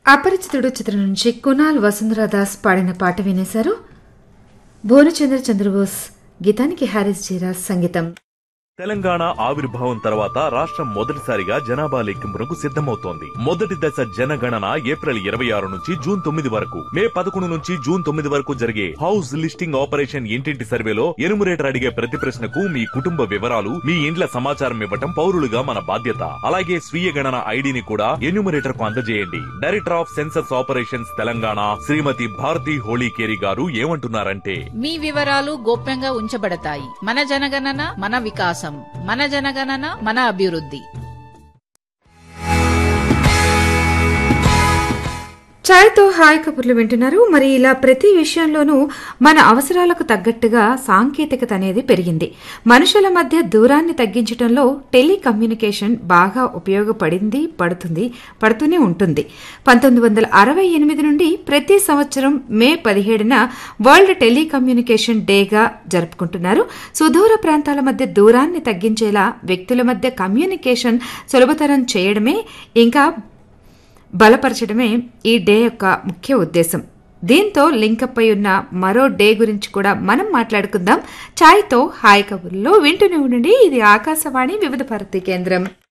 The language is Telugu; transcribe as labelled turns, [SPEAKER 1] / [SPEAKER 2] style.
[SPEAKER 1] అపరిచితుడు చిత్రం నుంచి కునాల్ వసుంధరా దాస్ పాడిన పాట వినేశారు భువనచంద్ర చంద్రబోస్ గీతానికి హారిస్ జీరాజ్ సంగీతం
[SPEAKER 2] తెలంగాణ ఆవిర్భావం తర్వాత రాష్ట్రం మొదటిసారిగా జనాభా లెక్కింపునకు సిద్ధమవుతోంది మొదటి దశ జనగణన ఏప్రిల్ ఇరవై ఆరు నుంచి జూన్ తొమ్మిది వరకు మే పదకొండు నుంచి జూన్ తొమ్మిది వరకు జరిగే హౌస్ లిస్టింగ్ ఆపరేషన్ ఇంటింటి సర్వేలో ఎనుమరేటర్ అడిగే ప్రతి ప్రశ్నకు మీ కుటుంబ వివరాలు మీ ఇండ్ల సమాచారం ఇవ్వటం పౌరులుగా మన బాధ్యత అలాగే స్వీయ గణన ఐడిని కూడా ఎన్యూమరేటర్ కు అందజేయండి director of census operations Telangana Shrimati Bharati Holikeri garu ఏమంటున్నారంటే
[SPEAKER 3] మీ వివరాలు గోప్యంగా ఉంచబడతాయి మన జనగణన మన వికాసం మన జనగణన మన అభివృద్ధి
[SPEAKER 1] ఛాయ్తో హాయ్ కబుర్లు వింటున్నారు మరి ఇలా ప్రతి విషయంలోనూ మన అవసరాలకు తగ్గట్టుగా సాంకేతికత అనేది పెరిగింది మనుషుల మధ్య దూరాన్ని తగ్గించడంలో టెలికమ్యూనికేషన్ బాగా ఉపయోగపడింది పడుతుంది పడుతూనే ఉంటుంది పంతొమ్మిది వందల అరవై ఎనిమిది నుండి ప్రతి సంవత్సరం మే పదిహేడున వరల్డ్ టెలికమ్యూనికేషన్ డేగా జరుపుకుంటున్నారు సుదూర ప్రాంతాల మధ్య దూరాన్ని తగ్గించేలా వ్యక్తుల మధ్య కమ్యూనికేషన్ సులభతరం చేయడమే ఇంకా బలపరచడమే ఈ డే యొక్క ముఖ్య ఉద్దేశం దీంతో లింకప్ అయి ఉన్న మరో డే గురించి కూడా మనం మాట్లాడుకుందాం ఛాయ్తో హాయ్ కబుర్లో వింటూనే ఉండండి ఇది ఆకాశవాణి వివిధ భారతి కేంద్రం